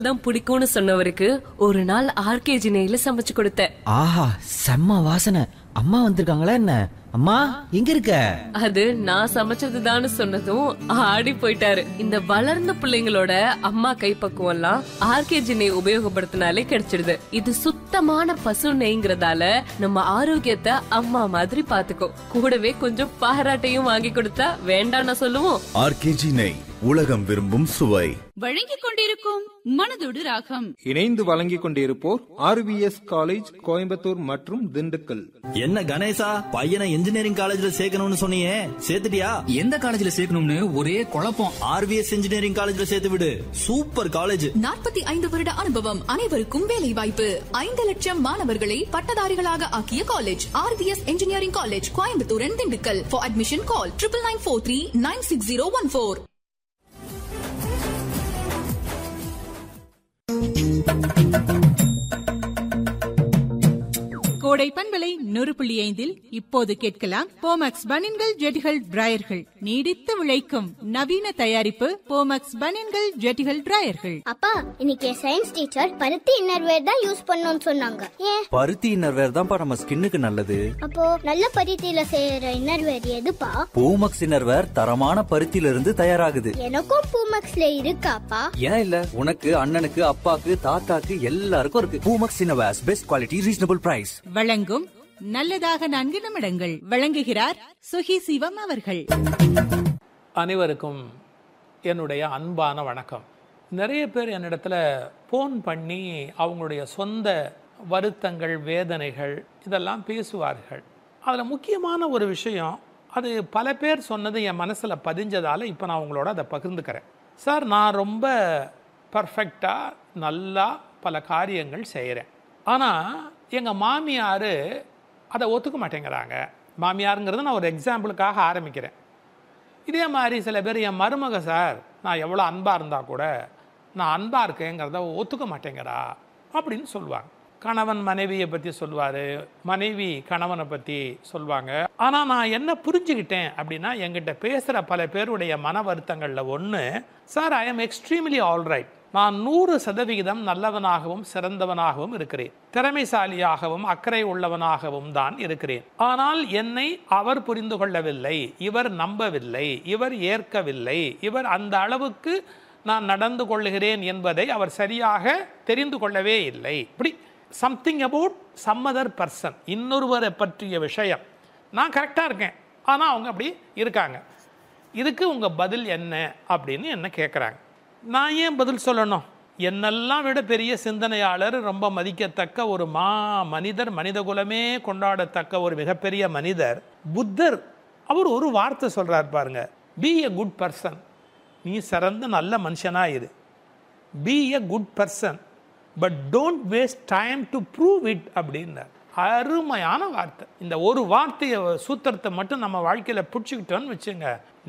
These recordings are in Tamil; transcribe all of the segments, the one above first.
தான் பிடிக்கும்னு சொன்னவருக்கு ஒரு நாள் ஆர்கேஜி நெய்ல சமைச்சு கொடுத்தேன் ஆஹா செம்ம வாசனை அம்மா வந்திருக்காங்களா என்ன அம்மா எங்க இருக்க அது நான் சமைச்சதுதான்னு சொன்னதும் ஆடி போயிட்டாரு இந்த வளர்ந்த பிள்ளைங்களோட அம்மா கைப்பக்குவம் எல்லாம் ஆர்கேஜி நெய் உபயோகப்படுத்தினாலே கிடைச்சிடுது இது சுத்தமான பசு நெய்ங்கிறதால நம்ம ஆரோக்கியத்தை அம்மா மாதிரி பாத்துக்கோ கூடவே கொஞ்சம் பாராட்டையும் வாங்கி கொடுத்தா வேண்டாம்னு சொல்லுவோம் ஆர்கேஜி நெய் உலகம் விரும்பும் சுவை வழங்கிக் கொண்டிருக்கும் மனதோடு ராகம் இணைந்து வழங்கிக் கொண்டிருப்போர் ஆர்விஎஸ் காலேஜ் கோயம்புத்தூர் மற்றும் திண்டுக்கல் என்ன கணேசா பையனை இன்ஜினியரிங் காலேஜ்ல சேர்க்கணும்னு சொன்னியே சேர்த்துட்டியா எந்த காலேஜ்ல சேர்க்கணும்னு ஒரே குழப்பம் ஆர்விஎஸ் இன்ஜினியரிங் காலேஜ்ல சேர்த்து விடு சூப்பர் காலேஜ் நாற்பத்தி ஐந்து வருட அனுபவம் அனைவருக்கும் வேலை வாய்ப்பு ஐந்து லட்சம் மாணவர்களை பட்டதாரிகளாக ஆக்கிய college RVS engineering college Coimbatore and Dindigul for admission call triple nine four three nine six zero one four கோடை பண்பலை நூறு புள்ளி ஐந்தில் இப்போது கேட்கலாம் போமக்ஸ் பனின்கள் ஜெட்டிகள் டிராயர்கள் நீடித்து விளைக்கும் நவீன தயாரிப்பு போமக்ஸ் பனின்கள் ஜெட்டிகள் டிராயர்கள் அப்பா இன்னைக்கு சயின்ஸ் டீச்சர் பருத்தி இன்னர்வேர் தான் யூஸ் பண்ணணும்னு சொன்னாங்க ஏன் பருத்தி இன்னர்வேர் தான்ப்பா நம்ம ஸ்கின்னுக்கு நல்லது அப்போ நல்ல பருத்தியில செய்யற இன்னர்வேர் எதுப்பா பூமக்ஸ் இன்னர்வேர் தரமான பருத்தியில இருந்து தயாராகுது எனக்கும் பூமக்ஸ்ல இருக்காப்பா ஏன் இல்ல உனக்கு அண்ணனுக்கு அப்பாக்கு தாத்தாக்கு எல்லாருக்கும் இருக்கு Poomex innerwears best quality reasonable price வழங்கும் நல்லதாக நான்கு நிமிடங்கள் வழங்குகிறார் சுகி சிவம் அவர்கள் அனைவருக்கும் என்னுடைய அன்பான வணக்கம் நிறைய பேர் என்னிடத்துல ஃபோன் பண்ணி அவங்களுடைய சொந்த வருத்தங்கள் வேதனைகள் இதெல்லாம் பேசுவார்கள் அதில் முக்கியமான ஒரு விஷயம் அது பல பேர் சொன்னது என் மனசில் பதிஞ்சதால் இப்போ நான் உங்களோட அதை பகிர்ந்துக்கிறேன் சார் நான் ரொம்ப பர்ஃபெக்டாக நல்லா பல காரியங்கள் செய்கிறேன் ஆனால் எங்கள் மாமியார் அதை ஒத்துக்க மாட்டேங்கிறாங்க மாமியாருங்கிறது நான் ஒரு எக்ஸாம்பிளுக்காக ஆரம்பிக்கிறேன் இதே மாதிரி சில பேர் என் மருமக சார் நான் எவ்வளோ அன்பாக இருந்தால் கூட நான் அன்பாக இருக்கேங்கிறத ஒத்துக்க மாட்டேங்கிறா அப்படின்னு சொல்லுவாங்க கணவன் மனைவியை பற்றி சொல்லுவார் மனைவி கணவனை பற்றி சொல்லுவாங்க ஆனால் நான் என்ன புரிஞ்சுக்கிட்டேன் அப்படின்னா என்கிட்ட பேசுகிற பல பேருடைய மன வருத்தங்களில் ஒன்று sir I am extremely alright நான் நூறு சதவிகிதம் நல்லவனாகவும் சிறந்தவனாகவும் இருக்கிறேன் திறமைசாலியாகவும் அக்கறை உள்ளவனாகவும் தான் இருக்கிறேன் ஆனால் என்னை அவர் புரிந்து கொள்ளவில்லை இவர் நம்பவில்லை இவர் ஏற்கவில்லை இவர் அந்த அளவுக்கு நான் நடந்து கொள்ளுகிறேன் என்பதை அவர் சரியாக தெரிந்து கொள்ளவே இல்லை இப்படி something about some other person இன்னொருவரை பற்றிய விஷயம் நான் கரெக்டாக இருக்கேன் ஆனால் அவங்க அப்படி இருக்காங்க இதுக்கு உங்கள் பதில் என்ன அப்படின்னு என்ன கேட்குறாங்க நான் ஏன் பதில் சொல்லணும் என்னெல்லாம் விட பெரிய சிந்தனையாளர் ரொம்ப மதிக்கத்தக்க ஒரு மா மனிதர் மனிதகுலமே கொண்டாடத்தக்க ஒரு மிகப்பெரிய மனிதர் புத்தர் அவர் ஒரு வார்த்தை சொல்கிறார் பாருங்க பி எ குட் பர்சன் நீ சிறந்த நல்ல மனுஷனா இரு be a good person but don't waste time to prove it அப்படின்னார் அருமையான வார்த்தை இந்த ஒரு வார்த்தையை சூத்திரத்தை மட்டும் நம்ம வாழ்க்கையில் பிடிச்சிக்கிட்டோன்னு வச்சுங்க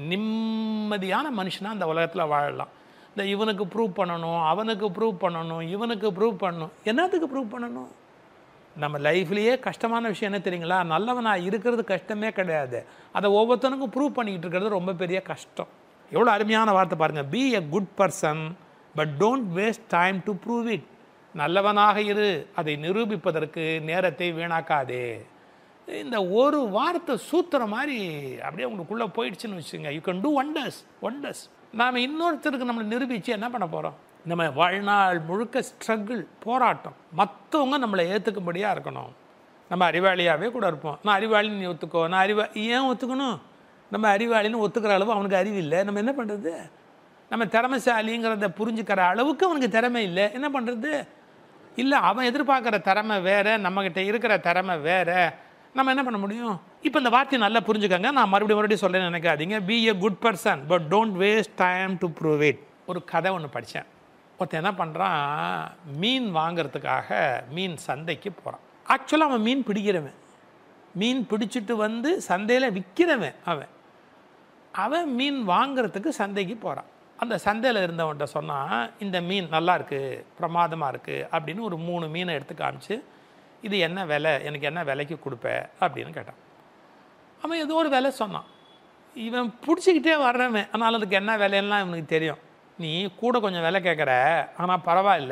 நிம்மதியான மனுஷனாக அந்த உலகத்தில் வாழலாம் இந்த இவனுக்கு ப்ரூவ் பண்ணணும் அவனுக்கு ப்ரூவ் பண்ணணும் இவனுக்கு ப்ரூவ் பண்ணணும் என்னத்துக்கு ப்ரூவ் பண்ணணும் நம்ம லைஃப்லேயே கஷ்டமான விஷயம் என்ன தெரியுங்களா நல்லவனாக இருக்கிறது கஷ்டமே கிடையாது அதை ஒவ்வொருத்தனுக்கும் ப்ரூவ் பண்ணிக்கிட்டு இருக்கிறது ரொம்ப பெரிய கஷ்டம் எவ்வளோ அருமையான வார்த்தை பாருங்கள் be a good person but don't waste time to prove it நல்லவனாக இரு அதை நிரூபிப்பதற்கு நேரத்தை வீணாக்காதே இந்த ஒரு வார்த்தை சூத்திரம் மாதிரி அப்படியே உங்களுக்குள்ளே போயிடுச்சுன்னு வச்சுங்க you can do wonders wonders நாம் இன்னொருத்தருக்கு நம்மளை நிரூபித்து என்ன பண்ண போகிறோம் நம்ம வாழ்நாள் முழுக்க ஸ்ட்ரகிள் போராட்டம் மற்றவங்க நம்மளை ஏற்றுக்கும்படியாக இருக்கணும் நம்ம அறிவாளியாகவே கூட இருப்போம் நான் அறிவாளின்னு நீ ஒத்துக்கோ நான் அறிவா ஏன் ஒத்துக்கணும் நம்ம அறிவாளின்னு ஒத்துக்கிற அளவு அவனுக்கு அறிவு இல்லை நம்ம என்ன பண்ணுறது நம்ம திறமைசாலிங்கிறத புரிஞ்சுக்கிற அளவுக்கு அவனுக்கு திறமை இல்லை என்ன பண்ணுறது இல்லை அவன் எதிர்பார்க்குற திறமை வேறு நம்மக்கிட்ட இருக்கிற திறமை வேறு நம்ம என்ன பண்ண முடியும் இப்போ இந்த வார்த்தையை நல்லா புரிஞ்சுக்கங்க நான் மறுபடியும் மறுபடியும் சொல்ல நினைக்காதீங்க be a good person but don't waste time to prove it ஒரு கதை ஒன்று படித்தேன் ஒருத்தன் என்ன பண்ணுறான் மீன் வாங்கிறதுக்காக மீன் சந்தைக்கு போகிறான் ஆக்சுவலாக அவன் மீன் பிடிக்கிறவன் மீன் பிடிச்சிட்டு வந்து சந்தையில் விற்கிறவன் அவன் அவன் மீன் வாங்கிறதுக்கு சந்தைக்கு போகிறான் அந்த சந்தையில் இருந்தவன்கிட்ட சொன்னால் இந்த மீன் நல்லா இருக்குது பிரமாதமாக இருக்குது அப்படின்னு ஒரு மூணு மீனை எடுத்து காமிச்சு இது என்ன விலை எனக்கு என்ன விலைக்கு கொடுப்ப அப்படின்னு கேட்டான் அவன் ஏதோ ஒரு விலை சொன்னான் இவன் பிடிச்சிக்கிட்டே வர்றவன் ஆனால் அதுக்கு என்ன விலையெல்லாம் இவனுக்கு தெரியும் நீ கூட கொஞ்சம் விலை கேட்குற ஆனால் பரவாயில்ல